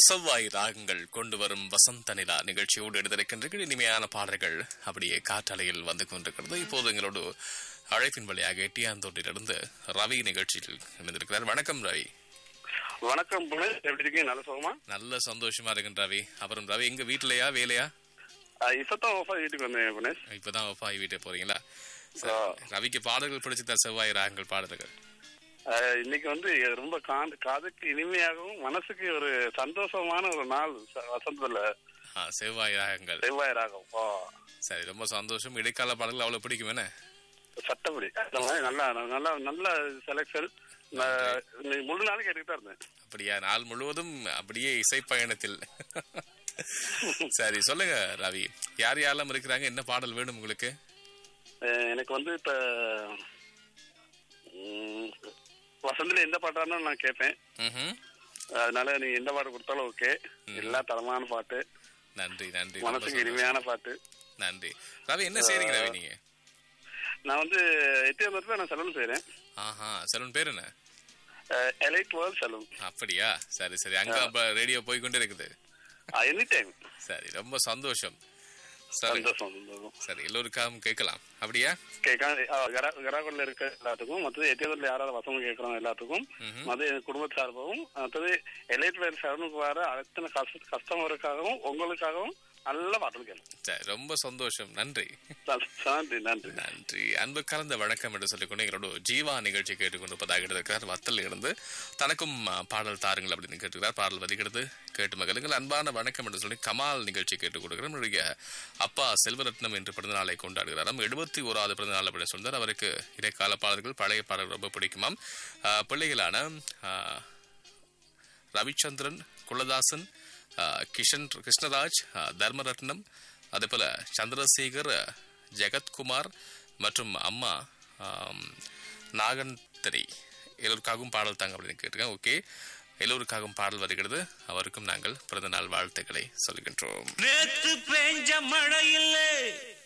செவ்வாய் ராகங்கள் கொண்டு வரும் வசந்த நிலா நிகழ்ச்சியோடு எடுத்திருக்கின்ற இனிமையான பாடல்கள் அப்படியே காற்றலையில் வந்து கொண்டிருக்கிறது இப்போது எங்களோடு அழைப்பின் வழியாக எட்டியாந்தோட்டிலிருந்து ரவி நிகழ்ச்சியில் இணைந்திருக்கிறார் வணக்கம் ரவி வணக்கம் புனேஷ் எப்படி இருக்கீங்க நல்ல சுகமா நல்ல சந்தோஷமா இருக்கு ரவி அப்புறம் ரவி எங்க வீட்லயா வேலையா ஆஹ் இப்பதான் ஓஃபா வீட்டுக்கு வந்தேன் புனேஷ் இப்பதான் ஒப்பாய் வீட்டுக்கு போறீங்களா சரி. ஆ. ரவிக்கு பாடல்கள் பிடிச்சதா செவ்வாய் ராகங்கள் பாடல்கள் ஆஹ் இன்னைக்கு வந்து ரொம்ப கா- காதுக்கு இனிமையாகவும் மனசுக்கு ஒரு சந்தோஷமான ஒரு நாள் ச- வசந்தத்துல ஆ, செவ்வாய் ராகங்கள் செவ்வாய் ராகம் ஓ, சரி ரொம்ப சந்தோஷம் இடைக்கால பாடல்கள் அவ்வளவு பிடிக்கும் என்ன சட்டப்படி அந்த மாதிரி நல்லா நல்லா நல்ல செலக்ஷன் முழு நாள் கேட்டுக்கிட்டு தான் இருந்தேன் அப்படியா நாள் முழுவதும் அப்படியே இசை பயணத்தில் சரி சொல்லுங்க ரவி யார் யாரெல்லாம் இருக்கிறாங்க என்ன பாடல் வேணும் உங்களுக்கு ஆஹ் எனக்கு வந்து இப்ப ம், வசந்தில எந்த பாட்டா இருந்தாலும் நான் கேட்பேன் ம்ஹும். அதனால நீ எந்த பாட்டு கொடுத்தாலும் ஓகே எல்லா தரமான பாட்டு நன்றி நன்றி ரொம்ப மனசுக்கு சந்தோஷம். இனிமையான பாட்டு நன்றி ரவி என்ன செய்றீங்க ரவி நீங்க நான் வந்து எத்தியாவது நான் சலூன் செய்றேன் ஆஹா சலூன் பேர் என்ன எலைட் வேர்ல்ட் சலூன் அப்படியா சரி சரி அங்க அப்ப ரேடியோ போய் கொண்டே இருக்குது எனி டைம் சரி ரொம்ப சந்தோஷம் சரி சந்தோஷம் சந்தோஷம் சரி எல்லோருக்காகவும் கேட்கலாம் அப்படியா கேட்க கராகுடில் இருக்க எல்லாத்துக்கும் மற்றது எத்தியாவதுல யாராவது வசனம் கேட்கறோம் எல்லாத்துக்கும் ம்ஹும். மற்ற என் குடும்ப சார்பாகவும் மற்றது எலைட் வேர் சலூனுக்கு வர அத்தனை கஸ்ட கஸ்டமருக்காகவும் உங்களுக்காகவும் நல்ல பாட்டு கேட்கும் சரி ரொம்ப சந்தோஷம் நன்றி நன்றி நன்றி நன்றி அன்பு கலந்த வணக்கம் என்று சொல்லிக்கொண்டு எங்களோட ஜீவா நிகழ்ச்சி கேட்டுக்கொண்டிருப்பதாக இருக்கிறார் வத்தல் இருந்து தனக்கும் ஆ, பாடல் தாருங்கள் அப்படின்னு கேட்டுக்கிறார் பாடல் வருகிறது கேட்டு மகளுங்கள் அன்பான வணக்கம் என்று சொல்லி கமால் நிகழ்ச்சி கேட்டுக் கொடுக்கிறோம் என்னுடைய அப்பா செல்வரத்னம் என்று பிறந்த நாளை கொண்டாடுகிறாராம் எழுபத்தி ஓராவது பிறந்த நாள் அப்படின்னு சொன்னார் அவருக்கு இடைக்கால பாடல்கள் பழைய பாடல்கள் ரொம்ப பிடிக்குமாம் ஆ, பிள்ளைகளான ஆ, ரவிச்சந்திரன் குலதாசன் ஆ, கிஷன் கிருஷ்ணராஜ் ஆ, தர்மரத்னம் அதே போல சந்திரசேகர் ஆ, ஜெகத்குமார் மற்றும் அம்மா ஆம், நாகந்தரி எல்லோருக்காகவும் பாடல் தாங்க அப்படின்னு கேட்டிருக்கேன் ஓகே எல்லோருக்காகவும் பாடல் வருகிறது அவருக்கும் நாங்கள் பிறந்த நாள் வாழ்த்துக்களை சொல்கின்றோம் நேத்து பெஞ்ச மழை இல்லை